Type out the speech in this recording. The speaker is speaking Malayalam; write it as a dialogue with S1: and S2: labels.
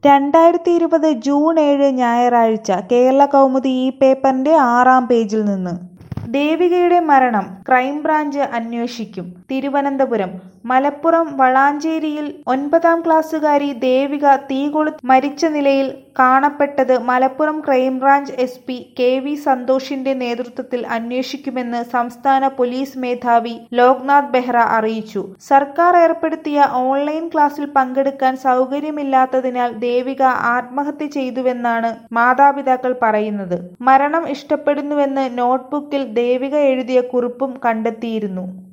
S1: രണ്ടായിരത്തി ഇരുപത് ജൂൺ ഏഴ് ഞായറാഴ്ച കേരളകൗമുദി ഈ പേപ്പറിന്റെ ആറാം പേജിൽ നിന്ന് ദേവികയുടെ മരണം ക്രൈംബ്രാഞ്ച് അന്വേഷിക്കും തിരുവനന്തപുരം മലപ്പുറം വളാഞ്ചേരിയിൽ ഒൻപതാം ക്ലാസ്സുകാരി ദേവിക തീകൊളുത്തി മരിച്ച നിലയിൽ കാണപ്പെട്ടത് Malappuram crime branch S P K V സന്തോഷിന്റെ നേതൃത്വത്തിൽ അന്വേഷിക്കുമെന്ന് സംസ്ഥാന പോലീസ് മേധാവി ലോക്നാഥ് ബെഹ്റ അറിയിച്ചു സർക്കാർ ഏർപ്പെടുത്തിയ ഓൺലൈൻ ക്ലാസ്സിൽ പങ്കെടുക്കാൻ സൗകര്യമില്ലാത്തതിനാൽ ദേവിക ആത്മഹത്യ ചെയ്തുവെന്നാണ് മാതാപിതാക്കൾ പറയുന്നത് മരണം ഇഷ്ടപ്പെടുന്നുവെന്ന് നോട്ട്ബുക്കിൽ ദേവിക എഴുതിയ കുറിപ്പും കണ്ടെത്തിയിരുന്നു